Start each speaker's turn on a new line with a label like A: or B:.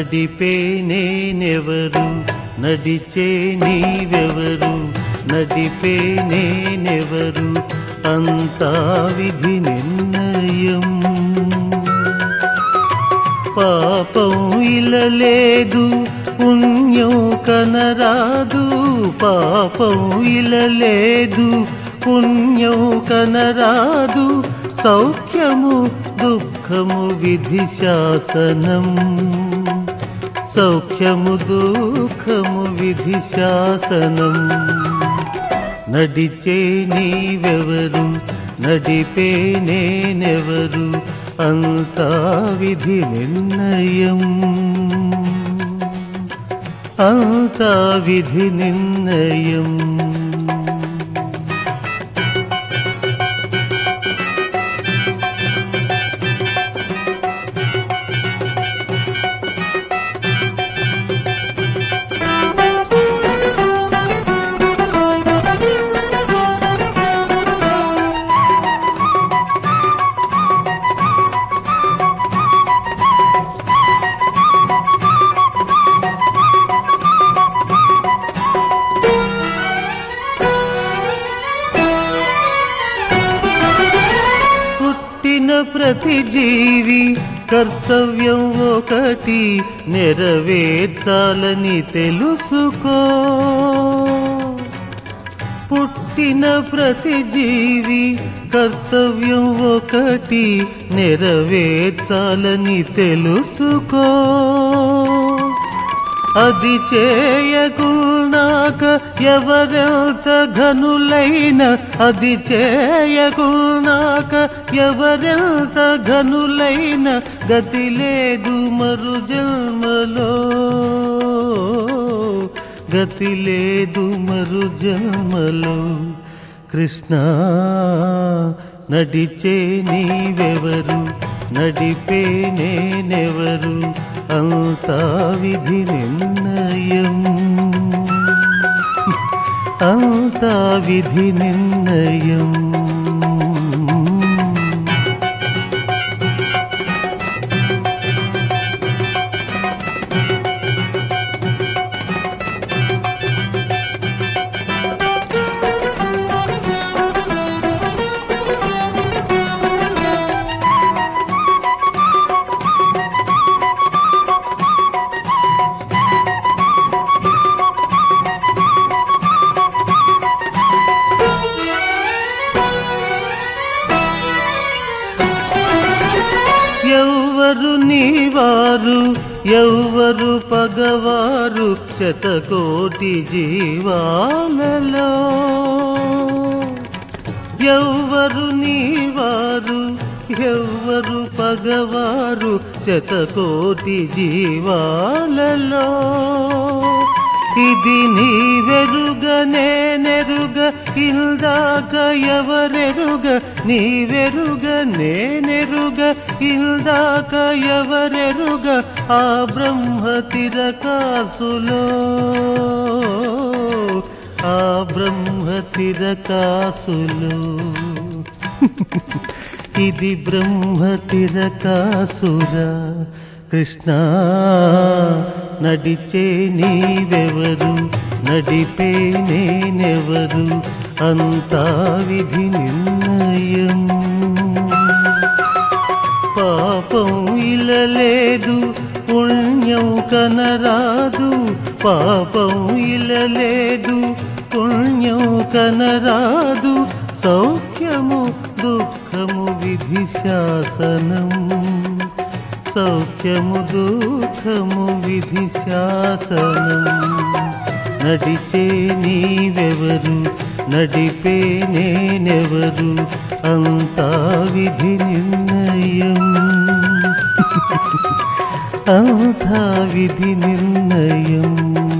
A: నడిపే నేనెవరు నడిచే నీవెవరు నడిపే నేనెవరు అంతా విధి నిర్ణయం పాపం ఇలలేదు పుణ్యం కనరాదు పాపం ఇలలేదు పుణ్యం కనరాదు సౌఖ్యము దుఃఖము విధి శాసనం సౌఖ్యము దుఃఖము విధి శాసనం నడిచే నీవెవరు నడిపే నేనెవరు అంతా విధి నిర్ణయం అంతా విధి నిర్ణయం పుట్టిన ప్రతి జీవి కర్తవ్యం ఒకటి నెరవేర్చాలని తెలుసుకో పుట్టిన ప్రతి జీవి కర్తవ్యం ఒకటి నెరవేర్చాలని తెలుసుకో అది చేయకున్నాక ఎవరెంత ఘనులైన అది చేయకున్నాక ఎవరెంత ఘనులైన గతి లేదు మరు జన్మలో గతి లేదు మరు జన్మలో కృష్ణ నడిచే నీవెవరు నడిపే నేనెవరు అంతా విధి నిర్ణయం అంతా విధి నిర్ణయం ఎవ్వరు నీవారు ఎవ్వరు పగవారు శతకోటి జీవాలలో ఎవ్వరు నీవారు ఎవ్వరు పగవారు శతకోటి జీవాలలో ఇది నీ వెరుగ నేనెరుగ ఇందాక ఎవరెరుగ నీ వెరుగ నేనెరుగ ఇందాక ఎవరెరుగ ఆ బ్రహ్మ తిరకాసులో ఆ బ్రహ్మ తిరకాసులో ఇది బ్రహ్మ తిరకాసుర కృష్ణ నడిచే నీవెవరు నడిపే నేనెవరు అంతా విధి నిర్ణయం పాపం ఇలలేదు పుణ్యం కనరాదు పాపం ఇలలేదు పుణ్యం కనరాదు సౌఖ్యము దుఃఖము విధి శాసనం సౌఖ్యము దుఃఖము విధి శాసనం నడిచే నీవెవరు నడిపే నేనెవరు అంతా విధి నిర్ణయం అంతా విధి నిర్ణయం